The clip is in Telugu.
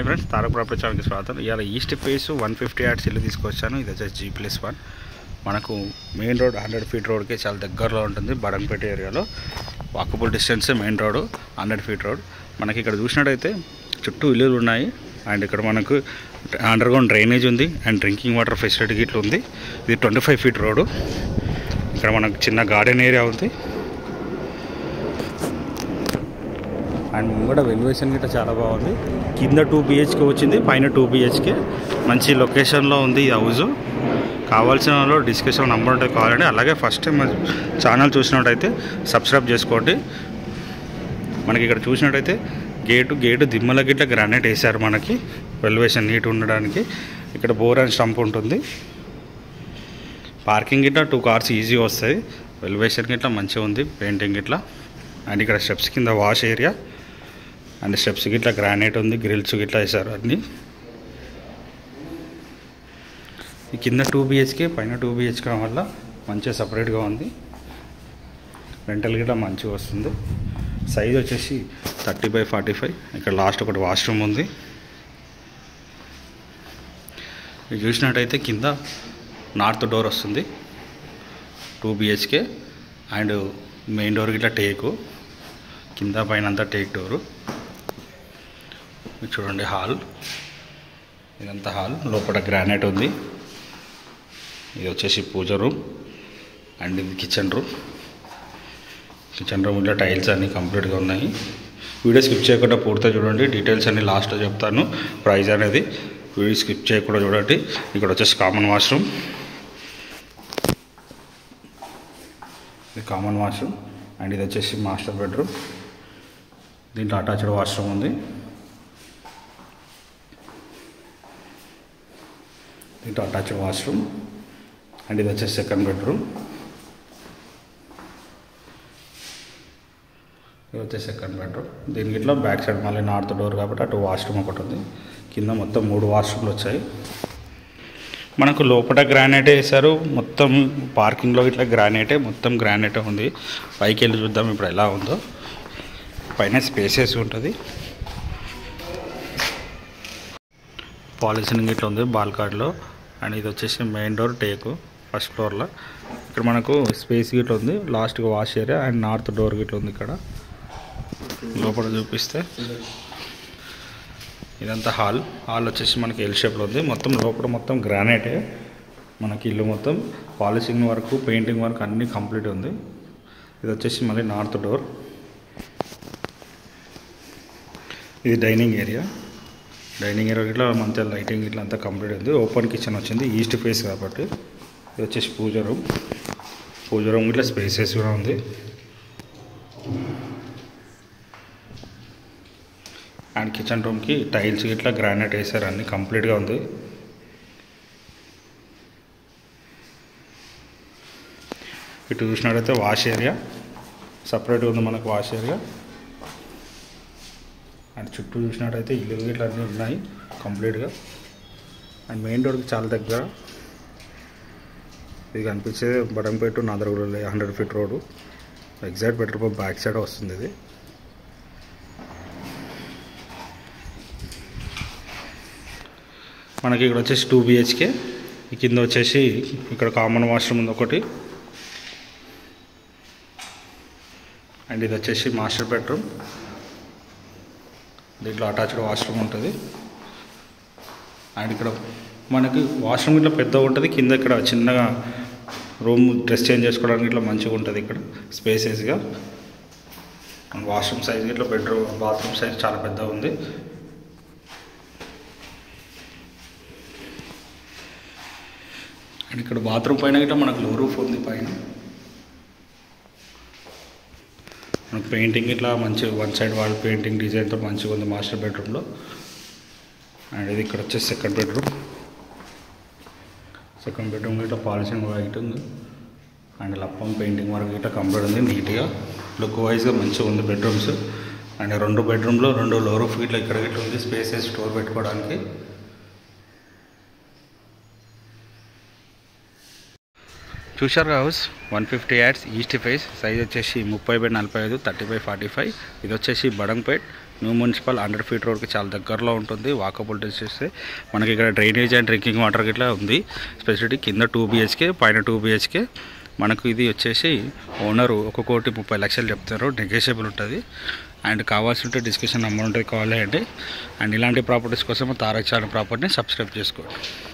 హాయ్ ఫ్రెండ్స్ తారక ప్రాపర్టీ ఛానల్కి స్వాగతం ఇవాళ east face one fifty yards ఇల్లు తీసుకొచ్చాను ఇది వచ్చేసి జీ ప్లస్ వన్ మనకు మెయిన్ రోడ్ హండ్రెడ్ ఫీట్ రోడ్కి చాలా దగ్గరలో ఉంటుంది బడంపేట ఏరియాలో walkable distance main road hundred feet road మనకి ఇక్కడ చూసినట్టయితే చుట్టూ ఇల్లులు ఉన్నాయి అండ్ ఇక్కడ మనకు అండర్ గ్రౌండ్ డ్రైనేజ్ ఉంది అండ్ డ్రింకింగ్ వాటర్ ఫెసిలిటీ ఇట్లా ఉంది ఇది ట్వంటీ ఫైవ్ ఫీట్ రోడ్ ఇక్కడ మనకు చిన్న గార్డెన్ ఏరియా ఉంది అండ్ ముంగడ వెల్యువేషన్ గిట్ట చాలా బాగుంది కింద టూ బిహెచ్కే వచ్చింది పైన టూ బిహెచ్కే మంచి లొకేషన్లో ఉంది ఈ హౌస్ కావాల్సిన వాళ్ళు డిస్కషన్ నంబర్ ఉంటే కావాలండి అలాగే ఫస్ట్ టైం ఛానల్ చూసినట్టయితే సబ్స్క్రైబ్ చేసుకోండి మనకి ఇక్కడ చూసినట్టయితే గేటు గేటు దిమ్మల గిట్ల గ్రానైట్ వేశారు మనకి వెల్యువేషన్ నీట్ ఉండడానికి ఇక్కడ బోర్ అండ్ స్టంప్ ఉంటుంది పార్కింగ్ గిట్ల టూ కార్స్ ఈజీ వస్తాయి వెల్యువేషన్ గిట్ల మంచిగా ఉంది పెయింటింగ్ గిట్ల అండ్ ఇక్కడ స్టెప్స్ కింద వాష్ ఏరియా అండ్ స్టెప్స్ గిట్లా గ్రానైట్ ఉంది గ్రిల్స్ గిట్లా వేసారు అన్నీ ఈ కింద టూ బిహెచ్కే పైన టూ బిహెచ్కే వల్ల మంచిగా సపరేట్గా ఉంది రెంటల్ గిట్లా మంచిగా వస్తుంది సైజ్ వచ్చేసి థర్టీ బై ఫార్టీ ఫైవ్ ఇక్కడ లాస్ట్ ఒకటి వాష్రూమ్ ఉంది ఇది చూసినట్టయితే కింద నార్త్ డోర్ వస్తుంది two BHK and main door గిట్లా టేకు కింద పైన అంతా టేక్ డోరు ఇది చూడండి హాల్ ఇదంతా హాల్ లోపల గ్రానైట్ ఉంది ఇది వచ్చేసి పూజ రూమ్ అండ్ ఇది కిచెన్ రూమ్ కిచెన్ రూమ్ ఇట్లా టైల్స్ అన్నీ కంప్లీట్గా ఉన్నాయి వీడియో స్కిప్ చేయకుండా పూర్తిగా చూడండి డీటెయిల్స్ అన్ని లాస్ట్లో చెప్తాను ప్రైస్ అనేది వీడియో స్కిప్ చేయకుండా చూడండి ఇక్కడ వచ్చేసి కామన్ వాష్రూమ్ ఇది కామన్ వాష్రూమ్ అండ్ ఇది వచ్చేసి మాస్టర్ బెడ్రూమ్ దీంట్లో అటాచ్డ్ వాష్రూమ్ ఉంది దీంట్లో అటాచ్డ్ వాష్రూమ్ అండ్ ఇది వచ్చేసి సెకండ్ బెడ్రూమ్ ఇది వచ్చేసి సెకండ్ బెడ్రూమ్ దీనికి ఇట్లా బ్యాక్ సైడ్ మళ్ళీ నార్త్ డోర్ కాబట్టి అటు వాష్రూమ్ ఒకటి ఉంది కింద మొత్తం మూడు వాష్రూమ్లు వచ్చాయి మనకు లోపల గ్రానైటే వేశారు మొత్తం పార్కింగ్లో ఇట్లా గ్రానైటే మొత్తం గ్రానైటే ఉంది పైకి వెళ్ళి చూద్దాం ఇప్పుడు ఎలా ఉందో పైన స్పేసెస్ ఉంటుంది పాలిసింగ్ ఇట్లా ఉంది బాల్కాడ్లో అండ్ ఇది వచ్చేసి మెయిన్ డోర్ టేకు ఫస్ట్ ఫ్లోర్లో ఇక్కడ మనకు స్పేస్ గిట్ల ఉంది లాస్ట్గా wash area and north door గిట్ల ఉంది ఇక్కడ లోపల చూపిస్తే ఇదంతా హాల్ హాల్ వచ్చేసి మనకి ఎల్ షేప్లో ఉంది మొత్తం లోపల మొత్తం గ్రానైటే మనకి ఇల్లు మొత్తం పాలిషింగ్ వర్క్ పెయింటింగ్ వర్క్ అన్నీ కంప్లీట్ ఉంది ఇది వచ్చేసి మళ్ళీ నార్త్ డోర్ ఇది డైనింగ్ ఏరియా డైనింగ్ ఏరియా ఇట్లా మంచిగా లైటింగ్ ఇట్లా అంతా కంప్లీట్ ఉంది ఓపెన్ కిచెన్ వచ్చింది ఈస్ట్ ఫేస్ కాబట్టి ఇది వచ్చేసి పూజ రూమ్ పూజ రూమ్ ఇట్లా స్పేసెస్ కూడా ఉంది అండ్ కిచెన్ రూమ్కి టైల్స్ ఇట్లా గ్రానైట్ వేసారు అన్ని కంప్లీట్గా ఉంది ఇటు చూసినట్టయితే వాష్ ఏరియా సపరేట్గా ఉంది మనకు వాష్ ఏరియా అండ్ చుట్టూ చూసినట్టయితే ఇల్లు ఇట్లా అన్నీ ఉన్నాయి కంప్లీట్గా అండ్ మెయిన్ రోడ్కి చాలా దగ్గర ఇది కనిపించేది బడంపేట నాదరగూడలో hundred feet road exact petrol pump back side వస్తుంది ఇది మనకి ఇక్కడ వచ్చేసి టూ బిహెచ్కే ఈ కింద వచ్చేసి ఇక్కడ కామన్ వాష్రూమ్ ఉంది ఒకటి అండ్ ఇది వచ్చేసి మాస్టర్ బెడ్రూమ్ దీంట్లో అటాచ్డ్ వాష్రూమ్ ఉంటుంది అండ్ ఇక్కడ మనకి వాష్రూమ్ ఇట్లా పెద్దగా ఉంటుంది కింద ఇక్కడ చిన్నగా రూమ్ డ్రెస్ చేంజ్ చేసుకోవడానికి ఇట్లా మంచిగా ఉంటుంది ఇక్కడ స్పేసెస్గా వాష్రూమ్ సైజ్ ఇట్లా బెడ్రూమ్ బాత్రూమ్ సైజ్ చాలా పెద్దగా ఉంది అండ్ ఇక్కడ బాత్రూమ్ పైన ఇట్లా మనకు లో రూఫ్ ఉంది పైన మనకు పెయింటింగ్ ఇట్లా మంచి వన్ సైడ్ వాల్ పెయింటింగ్ డిజైన్తో మంచిగా ఉంది మాస్టర్ బెడ్రూమ్లో అండ్ ఇది ఇక్కడ వచ్చేసి సెకండ్ బెడ్రూమ్ సెకండ్ బెడ్రూమ్ ఇట్లా పాలిసింగ్ వైట్ ఉంది అండ్ లప్పం పెయింటింగ్ వరకు ఇట్లా కంప్లీట్ ఉంది నీట్గా లుక్ వైజ్గా మంచిగా ఉంది బెడ్రూమ్స్ అండ్ రెండు బెడ్రూమ్లో రెండు లో రూఫ్ ఇట్లా ఇక్కడ ఇట్లా ఉంది స్పేసెస్ స్టోర్ పెట్టుకోవడానికి చూశారు house one fifty yards east face size వచ్చేసి ముప్పై బై నలభై ఐదు థర్టీ బై ఫార్టీ ఫైవ్ ఇది వచ్చేసి Badangpet new municipal hundred feet రోడ్కి చాలా దగ్గరలో ఉంటుంది వాకబుల్ డిస్టెన్స్ మనకి ఇక్కడ డ్రైనేజ్ అండ్ డ్రింకింగ్ వాటర్ ఇట్లా ఉంది స్పెషాలిటీ కింద టూ బిహెచ్కే పైన టూ బిహెచ్కే మనకు ఇది వచ్చేసి ఓనరు ఒక కోటి ముప్పై లక్షలు చెప్తారు నెగోషియబుల్ ఉంటుంది అండ్ కావాల్సి ఉంటే డిస్కషన్ నెంబర్ ఉంటుంది కాల్ చేయండి అండ్ ఇలాంటి ప్రాపర్టీస్ కోసం తారక్ ఛానల్ ప్రాపర్టీని సబ్స్క్రైబ్ చేసుకోండి